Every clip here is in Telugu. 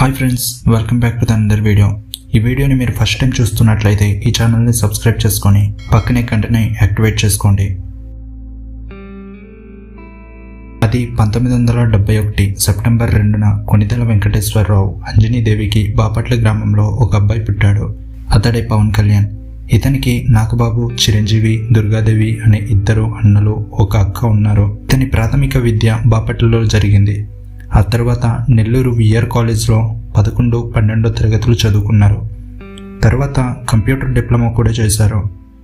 hi friends welcome back to the another video ఈ వీడియోని మీరు ఫస్ట్ టైం చూస్తున్నట్లయితే ఈ ఛానల్ని సబ్స్క్రైబ్ చేసుకొని పక్కనే గంటని యాక్టివేట్ చేసుకోండి అది పంతొమ్మిది వందల డెబ్బై ఒకటి సెప్టెంబర్ రెండున కొనిదెల వెంకటేశ్వరరావు అంజనీదేవికి బాపట్ల గ్రామంలో ఒక అబ్బాయి పుట్టాడు అతడే పవన్ కళ్యాణ్ ఇతనికి నాగబాబు చిరంజీవి దుర్గాదేవి అనే ఇద్దరు అన్నలు ఒక అక్క ఉన్నారు ఇతని ప్రాథమిక విద్య బాపట్లలో జరిగింది ఆ తర్వాత నెల్లూరు విఆర్ కాలేజ్లో పదకొండు పన్నెండో తరగతులు చదువుకున్నారు తర్వాత కంప్యూటర్ డిప్లొమా కూడా చేశారు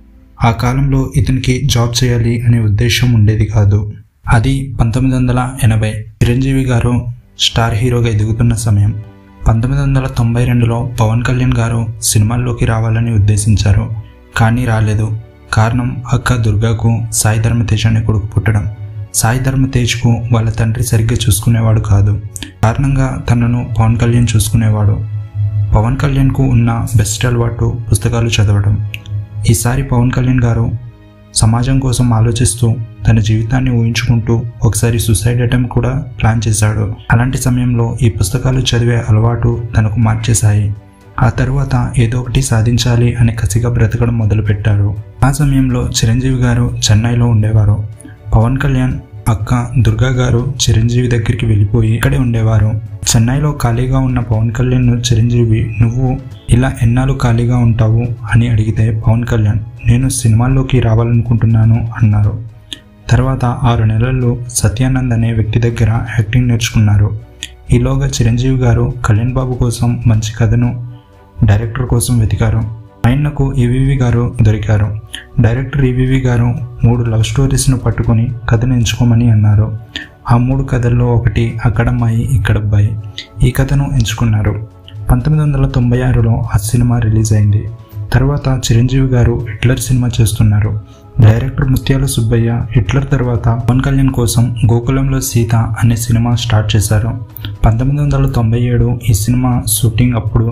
ఆ కాలంలో ఇతనికి జాబ్ చేయాలి అనే ఉద్దేశం ఉండేది కాదు అది పంతొమ్మిది వందల ఎనభై చిరంజీవి గారు స్టార్ హీరోగా ఎదుగుతున్న సమయం పంతొమ్మిది వందల తొంభై రెండులో పవన్ కళ్యాణ్ గారు సినిమాల్లోకి రావాలని ఉద్దేశించారు కానీ రాలేదు కారణం అక్క దుర్గాకు సాయి ధర్మతేజ్ అనే కొడుకు పుట్టడం సాయి ధర్మతేజ్కు వాళ్ళ తండ్రి సరిగ్గా చూసుకునేవాడు కాదు కారణంగా తనను పవన్ కళ్యాణ్ చూసుకునేవాడు పవన్ కళ్యాణ్కు ఉన్న బెస్ట్ అలవాటు పుస్తకాలు చదవడం ఈసారి పవన్ కళ్యాణ్ గారు సమాజం కోసం ఆలోచిస్తూ తన జీవితాన్ని ఊహించుకుంటూ ఒకసారి సూసైడ్ అటెంప్ట్ కూడా ప్లాన్ చేశాడు అలాంటి సమయంలో ఈ పుస్తకాలు చదివే అలవాటు తనకు మార్చేశాయి ఆ తరువాత ఏదో ఒకటి సాధించాలి అనే కసిగా బ్రతకడం మొదలుపెట్టారు ఆ సమయంలో చిరంజీవి గారు చెన్నైలో ఉండేవారు పవన్ కళ్యాణ్ అక్క దుర్గా గారు చిరంజీవి దగ్గరికి వెళ్ళిపోయి ఇక్కడే ఉండేవారు చెన్నైలో ఖాళీగా ఉన్న పవన్ కళ్యాణ్ చిరంజీవి నువ్వు ఇలా ఎన్నాళ్ళు ఖాళీగా ఉంటావు అని అడిగితే పవన్ కళ్యాణ్ నేను సినిమాల్లోకి రావాలనుకుంటున్నాను అన్నారు తర్వాత ఆరు నెలల్లో సత్యానంద్ అనే వ్యక్తి దగ్గర యాక్టింగ్ నేర్చుకున్నారు ఈలోగా చిరంజీవి గారు కళ్యాణ్ బాబు కోసం మంచి కథను డైరెక్టర్ కోసం వెతికారు ఆయనకు ఈవీవి గారు దొరికారు డైరెక్టర్ ఈవీవి గారు మూడు లవ్ స్టోరీస్ను పట్టుకొని కథను ఎంచుకోమని అన్నారు ఆ మూడు కథల్లో ఒకటి అక్కడమ్మాయి ఇక్కడబ్బాయి ఈ కథను ఎంచుకున్నారు పంతొమ్మిది వందల తొంభై ఆరులో ఆ సినిమా రిలీజ్ అయింది తర్వాత చిరంజీవి గారు హిట్లర్ సినిమా చేస్తున్నారు డైరెక్టర్ ముత్యాల సుబ్బయ్య హిట్లర్ తర్వాత పవన్ కళ్యాణ్ కోసం గోకులంలో సీత అనే సినిమా స్టార్ట్ చేశారు పంతొమ్మిది వందల తొంభై ఏడు ఈ సినిమా షూటింగ్ అప్పుడు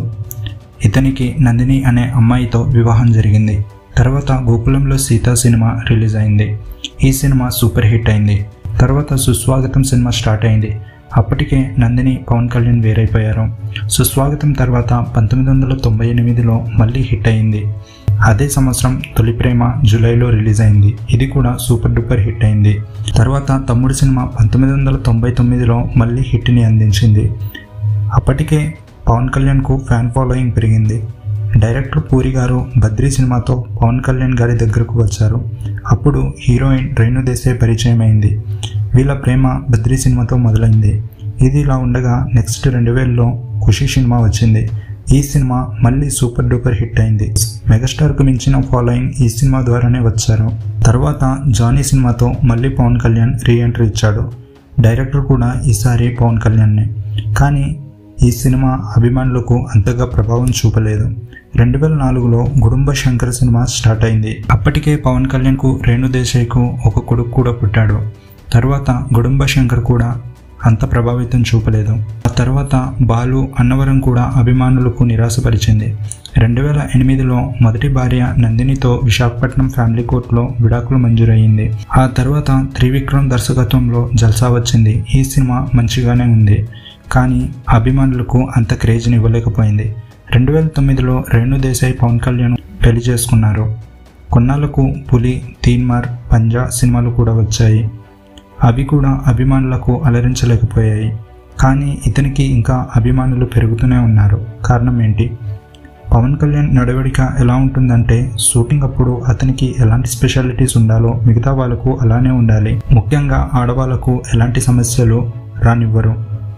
ఇతనికి నందిని అనే అమ్మాయితో వివాహం జరిగింది తర్వాత గోకులంలో సీత సినిమా రిలీజ్ అయింది ఈ సినిమా సూపర్ హిట్ అయింది తర్వాత సుస్వాగతం సినిమా స్టార్ట్ అయింది అప్పటికే నందిని పవన్ కళ్యాణ్ వేరైపోయారు సుస్వాగతం తర్వాత పంతొమ్మిది వందల తొంభై ఎనిమిదిలో మళ్ళీ హిట్ అయింది అదే సంవత్సరం తొలి ప్రేమ జూలైలో రిలీజ్ అయింది ఇది కూడా సూపర్ డూపర్ హిట్ అయింది తర్వాత తమ్ముడు సినిమా పంతొమ్మిది వందల తొంభై తొమ్మిదిలో మళ్ళీ హిట్ని అందించింది అప్పటికే పవన్ కళ్యాణ్కు ఫ్యాన్ ఫాలోయింగ్ పెరిగింది డైరెక్టర్ పూరి గారు బద్రీ సినిమాతో పవన్ కళ్యాణ్ గారి దగ్గరకు వచ్చారు అప్పుడు హీరోయిన్ రేణు దేశాయ్ పరిచయం అయింది వీళ్ళ ప్రేమ బద్రీ సినిమాతో మొదలైంది ఇది ఇలా ఉండగా నెక్స్ట్ రెండు వేలలో ఖుషి సినిమా వచ్చింది ఈ సినిమా మళ్ళీ సూపర్ డూపర్ హిట్ అయింది మెగాస్టార్కు మించిన ఫాలోయింగ్ ఈ సినిమా ద్వారానే వచ్చారు తర్వాత జానీ సినిమాతో మళ్ళీ పవన్ కళ్యాణ్ రీ ఎంట్రీ ఇచ్చాడు డైరెక్టర్ కూడా ఈసారి పవన్ కళ్యాణ్నే కానీ ఈ సినిమా అభిమానులకు అంతగా ప్రభావం చూపలేదు రెండు వేల నాలుగులో గుడుంబ శంకర్ సినిమా స్టార్ట్ అయింది అప్పటికే పవన్ కళ్యాణ్కు రేణు దేశాయ్కు ఒక కొడుకు కూడా పుట్టాడు తర్వాత గుడుంబ శంకర్ కూడా అంత ప్రభావితం చూపలేదు ఆ తర్వాత బాలు అన్నవరం కూడా అభిమానులకు నిరాశపరిచింది రెండు వేల ఎనిమిదిలో మొదటి భార్య నందినితో విశాఖపట్నం ఫ్యామిలీ కోర్టులో విడాకులు మంజూరయ్యింది ఆ తర్వాత త్రివిక్రమ్ దర్శకత్వంలో జల్సా వచ్చింది ఈ సినిమా మంచిగానే ఉంది కానీ అభిమానులకు అంత క్రేజ్ని ఇవ్వలేకపోయింది రెండు వేల తొమ్మిదిలో రేణు దేశాయ్ పవన్ కళ్యాణ్ పెళ్లి చేసుకున్నారు కొన్నాళ్లకు పులి తీన్మార్ పంజా సినిమాలు కూడా వచ్చాయి అవి కూడా అభిమానులకు అలరించలేకపోయాయి కానీ ఇతనికి ఇంకా అభిమానులు పెరుగుతూనే ఉన్నారు కారణం ఏంటి పవన్ కళ్యాణ్ నడవడిక ఎలా ఉంటుందంటే షూటింగ్ అప్పుడు అతనికి ఎలాంటి స్పెషాలిటీస్ ఉండాలో మిగతా వాళ్ళకు అలానే ఉండాలి ముఖ్యంగా ఆడవాళ్లకు ఎలాంటి సమస్యలు రానివ్వరు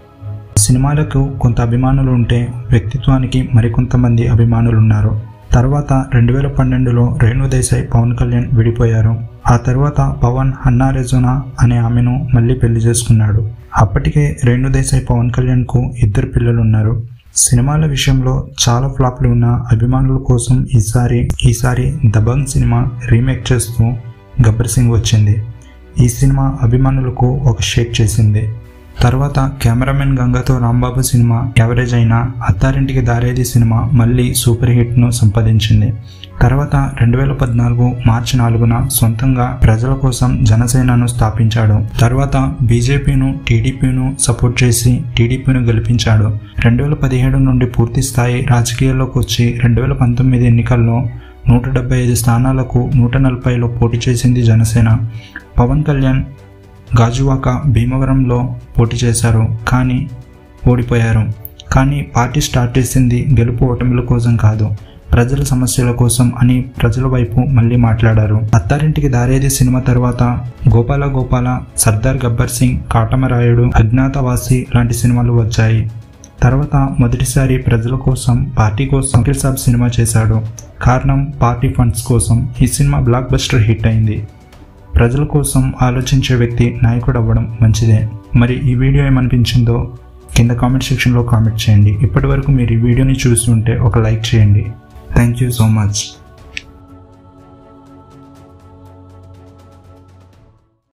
సినిమాలకు కొంత అభిమానులు ఉంటే వ్యక్తిత్వానికి మరికొంతమంది అభిమానులు ఉన్నారు తర్వాత రెండు వేల పన్నెండులో రేణు దేశాయ్ పవన్ కళ్యాణ్ విడిపోయారు ఆ తర్వాత పవన్ హన్నా రెజోనా అనే ఆమెను మళ్ళీ పెళ్లి చేసుకున్నాడు అప్పటికే రేణు దేశాయ్ పవన్ కళ్యాణ్కు ఇద్దరు పిల్లలు ఉన్నారు సినిమాల విషయంలో చాలా ఫ్లాప్లు ఉన్న అభిమానుల కోసం ఈసారి ఈసారి దబంగ్ సినిమా రీమేక్ చేస్తూ గబ్బర్ సింగ్ వచ్చింది ఈ సినిమా అభిమానులకు ఒక షేక్ చేసింది తర్వాత కెమెరామెన్ గంగతో రాంబాబు సినిమా యావరేజ్ అయిన అత్తారింటికి దారేది సినిమా మళ్ళీ సూపర్ హిట్ను సంపాదించింది తర్వాత రెండు వేల పద్నాలుగు మార్చి నాలుగున సొంతంగా ప్రజల కోసం జనసేనను స్థాపించాడు తర్వాత బీజేపీను టీడీపీను సపోర్ట్ చేసి టీడీపీను గెలిపించాడు రెండు వేల పదిహేడు నుండి పూర్తి స్థాయి రాజకీయాల్లోకి వచ్చి రెండు వేల పంతొమ్మిది ఎన్నికల్లో నూట డెబ్బై ఐదు స్థానాలకు నూట నలభైలో పోటీ చేసింది జనసేన పవన్ కళ్యాణ్ గాజువాక భీమవరంలో పోటీ చేశారు కానీ ఓడిపోయారు కానీ పార్టీ స్టార్ట్ చేసింది గెలుపు ఓటమిల కోసం కాదు ప్రజల సమస్యల కోసం అని ప్రజల వైపు మళ్ళీ మాట్లాడారు అత్తారింటికి దారేది సినిమా తర్వాత గోపాల గోపాల సర్దార్ గబ్బర్ సింగ్ కాటమరాయుడు అజ్ఞాతవాసి లాంటి సినిమాలు వచ్చాయి తర్వాత మొదటిసారి ప్రజల కోసం పార్టీ కోసం వకీల్ సాబ్ సినిమా చేశాడు కారణం పార్టీ ఫండ్స్ కోసం ఈ సినిమా బ్లాక్ బస్టర్ హిట్ అయింది ప్రజల కోసం ఆలోచించే వ్యక్తి నాయకుడు అవ్వడం మంచిదే మరి ఈ వీడియో ఏమనిపించిందో కింద కామెంట్ సెక్షన్లో కామెంట్ చేయండి ఇప్పటి వరకు మీరు ఈ వీడియోని చూసి ఉంటే ఒక లైక్ చేయండి థ్యాంక్ యూ సో మచ్